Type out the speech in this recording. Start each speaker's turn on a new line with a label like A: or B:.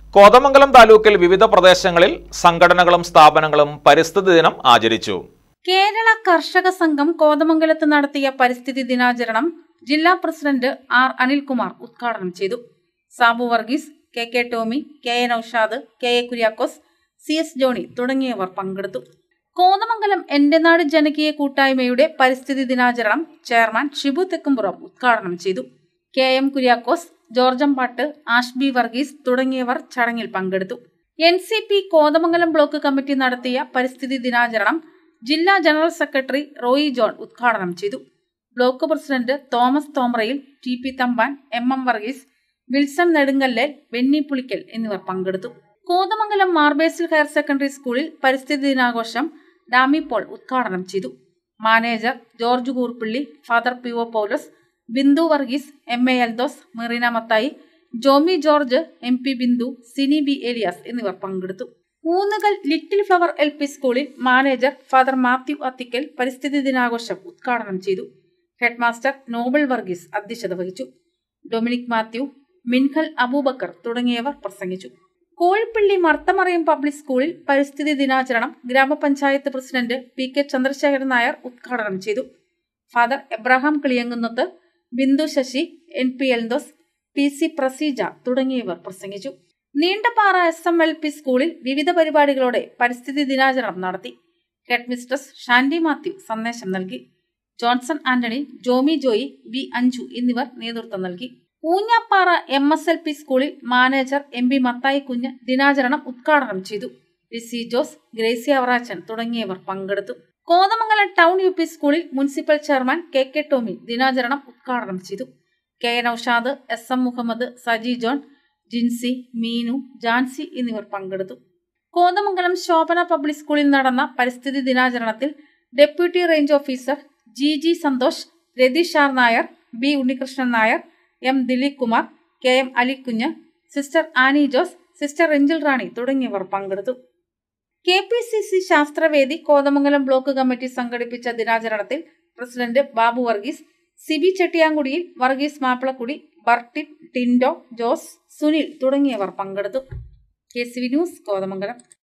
A: കോതമംഗലം താലൂക്കിൽ വിവിധ പ്രദേശങ്ങളിൽ സംഘടനകളും സ്ഥാപനങ്ങളും പരിസ്ഥിതി ദിനം ആചരിച്ചു
B: കേരള കർഷക സംഘം കോതമംഗലത്ത് നടത്തിയ പരിസ്ഥിതി ദിനാചരണം ജില്ലാ പ്രസിഡന്റ് ആർ അനിൽകുമാർ ഉദ്ഘാടനം ചെയ്തു Sabu Varghese K K Tomy K A Noushad K A Kuriakose C S Johny തുടങ്ങിയവർ പങ്കെടുത്തു കോതമംഗലം എന്റെ നാട് ജനകീയ കൂട്ടായ്മയുടെ പരിസ്ഥിതി ദിനാചരണം ചെയർമാൻ ഷിബു തെക്കുംപുറം ഉദ്ഘാടനം ചെയ്തു കെ എം കുര്യാക്കോസ് ജോർജംപാട്ട് ആഷ്ബി വർഗീസ് തുടങ്ങിയവർ ചടങ്ങിൽ പങ്കെടുത്തു N C P Kothamangalam block committee നടത്തിയ പരിസ്ഥിതി ദിനാചരണം ജില്ലാ ജനറൽ സെക്രട്ടറി റോയി ജോൺ ഉദ്ഘാടനം ചെയ്തു block president Thomas Thomrayil T P Thampan M M Varghese Wilson Nedunkallel Benny Pulickal എന്നിവർ പങ്കെടുത്തു കോതമംഗലം മാർബേസിൽ ഹയർ സെക്കൻഡറി സ്കൂളിൽ പരിസ്ഥിതി ദിനാഘോഷം ഡാമി പോൾ ഉദ്ഘാടനം ചെയ്തു manager George Koorppilly father P O Paulose Bindu Varghese M A Eldhose Merina Mathai Jomy George M P Bindu Sini B Elias എന്നിവർ പങ്കെടുത്തു Oonnukal Little Flower L P സ്കൂളിൽ മാനേജർ ഫാദർ മാത്യു അത്തിക്കൽ പരിസ്ഥിതി ദിനാഘോഷം ഉദ്ഘാടനം ചെയ്തു ഹെഡ്മാസ്റ്റർ നോബൽ വർഗീസ് അധ്യക്ഷത വഹിച്ചു ഡൊമിനിക് മാത്യു മിൻഹൽ അബൂബക്കർ തുടങ്ങിയവർ പ്രസംഗിച്ചു കോഴിപ്പള്ളി മർത്തമറിയം പബ്ലിക് സ്കൂളിൽ പരിസ്ഥിതി ദിനാചരണം ഗ്രാമപഞ്ചായത്ത് president P K Chandrasekharan Nair ഉദ്ഘാടനം ചെയ്തു father Abraham Kiliyankunnath Bindu Sasi N P Eldhose P C Praseeja തുടങ്ങിയവർ പ്രസംഗിച്ചു Neendapara S M L P സ്കൂളിൽ വിവിധ പരിപാടികളോടെ പരിസ്ഥിതി ദിനാചരണം നടത്തി ഹെഡ് മിസ്ട്രസ് ഷാൻഡി മാത്യു സന്ദേശം നൽകി ജോൺസൺ ആന്റണി ജോമി ജോയി വി അഞ്ജു എന്നിവർ നേതൃത്വം നൽകി Oonjappara M S L P സ്കൂളിൽ manager M P Mathai Kunju ദിനാചരണം ഉദ്ഘാടനം ചെയ്തു ലിസി ജോസ് ഗ്രേസി അവറാച്ചൻ തുടങ്ങിയവർ പങ്കെടുത്തു കോതമംഗലം ടൗൺ യു പി സ്കൂളിൽ municipal chairman K K Tomy ദിനാചരണം ഉദ്ഘാടനം ചെയ്തു K A Naushad S M Muhammad Saji John Jincy Meenu Jancy എന്നിവർ പങ്കെടുത്തു കോതമംഗലം ശോഭന പബ്ലിക് സ്കൂളിൽ നടന്ന പരിസ്ഥിതി ദിനാചരണത്തിൽ deputy range officer G G Santhosh Ratheesh R Nair B Unnikrishnan Nair M Dileep Kumar K M Alikunju sister Annie Jose sister Rinchil Rani തുടങ്ങിയവർ പങ്കെടുത്തു K P C C Sasthravedi Kothamangalam block committee സംഘടിപ്പിച്ച ദിനാചരണത്തിൽ പ്രസിഡന്റ് ബാബു വർഗീസ് സിബി ചെട്ടിയാങ്കുടിയിൽ വർഗീസ് മാപ്പിളക്കുടി ബർട്ടിൻ ടിൻഡോ ജോസ് സുനിൽ തുടങ്ങിയവർ പങ്കെടുത്തു K C V news Kothamangalam